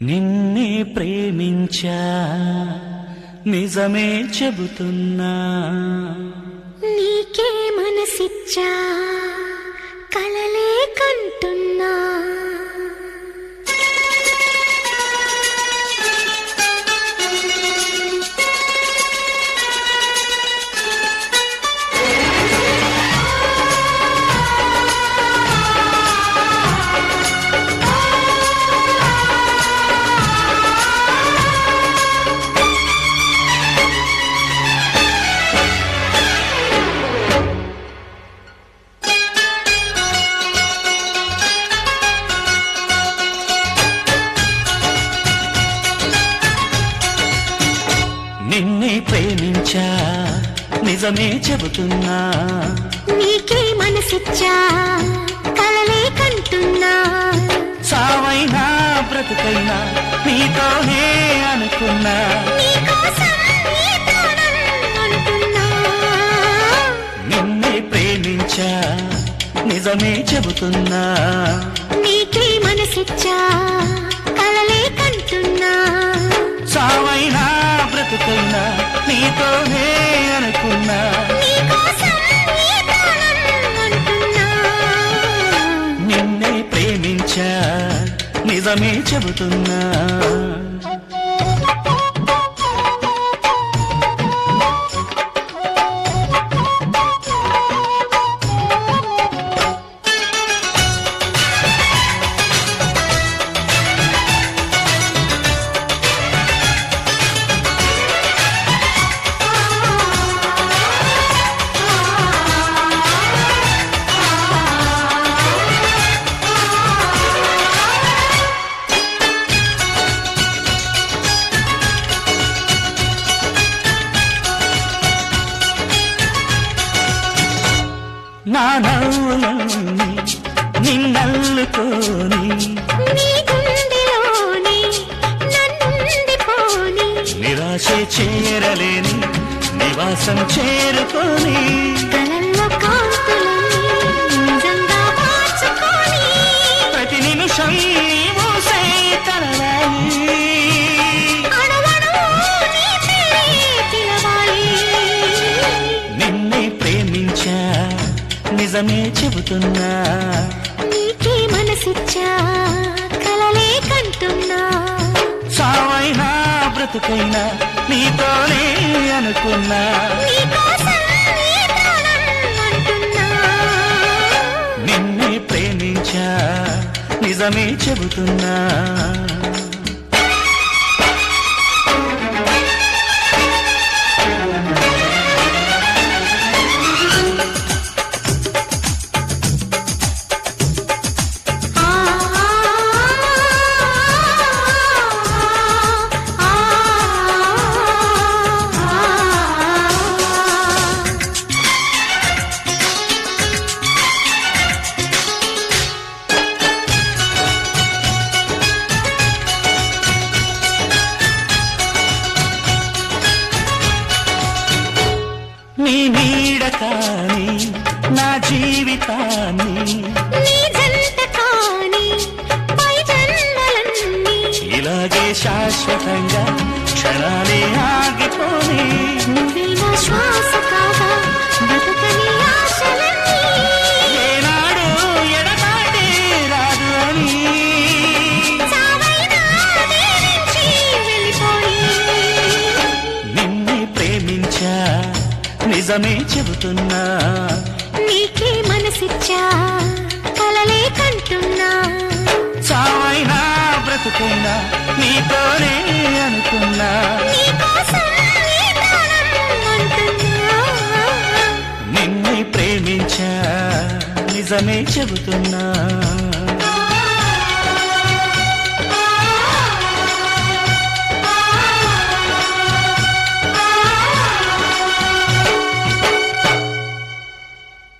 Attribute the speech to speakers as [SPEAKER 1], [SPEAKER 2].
[SPEAKER 1] నిన్నే ప్రేమించా నిజమే చెబుతున్నా
[SPEAKER 2] నీకే మనసిచ్చా కలలే కంటున్నా
[SPEAKER 1] నిన్నే ప్రేమించా నిజమే చెబుతున్నా
[SPEAKER 2] నీకే మనసిచ్చా కలలే కంటున్నా
[SPEAKER 1] సావైనా బ్రతుకైనా నీతోనే అనుకున్నా
[SPEAKER 2] నీకోసం ఈ ప్రాణం అంటున్నా
[SPEAKER 1] నిన్నే ప్రేమించా నిజమే చెబుతున్నా
[SPEAKER 2] నీకే మనసిచ్చా కలలే కంటున్నా
[SPEAKER 1] సావైనా బ్రతుకైనా నీతోనే అనుకున్నా
[SPEAKER 2] నీకోసం ఈ ప్రాణం అంటున్నా
[SPEAKER 1] నిన్నే ప్రేమించా నిజమే చెబుతున్నా నా నవ్వులన్నీ నిన్నల్లుకోని
[SPEAKER 2] నీ గుండెలోని నన్నుండిపోని
[SPEAKER 1] నిరాశే చేరలేని నివాసం చేరుకొని
[SPEAKER 2] కలల్లో కాంతులని నిజంగా మార్చుకొని
[SPEAKER 1] ప్రతి నిమిషం మూసే తరవాలి
[SPEAKER 2] అణువణువు నీ పేరే పిలవాలి
[SPEAKER 1] నిన్నే ప్రేమించా నిజమే చెబుతున్నా
[SPEAKER 2] నీకే మనసిచ్చా కలలే కంటున్నా
[SPEAKER 1] సావైనా బ్రతుకైనా నీతోనే అనుకున్నా
[SPEAKER 2] నీకోసం ఈ ప్రాణం అంటున్నా
[SPEAKER 1] నిన్నే ప్రేమించా నిజమే చెబుతున్నా
[SPEAKER 2] ఆ
[SPEAKER 1] నీ నీడ కాని నా జీవితాన్ని
[SPEAKER 2] నీ జంట కాని పై జన్మలన్నీ
[SPEAKER 1] ఇలాగే శాశ్వతంగా క్షణాలే ఆగిపోని
[SPEAKER 2] నువ్వే నా శ్వాస కాగా బ్రతకని ఆశలన్నీ
[SPEAKER 1] ఏనాడు ఎడబాటే రాదు అని
[SPEAKER 2] చావైనా వేరించి వెళ్ళిపోయి
[SPEAKER 1] నిన్నే ప్రేమించా నిజమే చెబుతున్నా
[SPEAKER 2] నీకే మనసిచ్చా కలలే కంటున్నా
[SPEAKER 1] సావైనా బ్రతుకైనా నీతోనే అనుకున్నా
[SPEAKER 2] నీకోసం ఈ ప్రాణం అంటున్నా
[SPEAKER 1] నిన్నే ప్రేమించా నిజమే చెబుతున్నా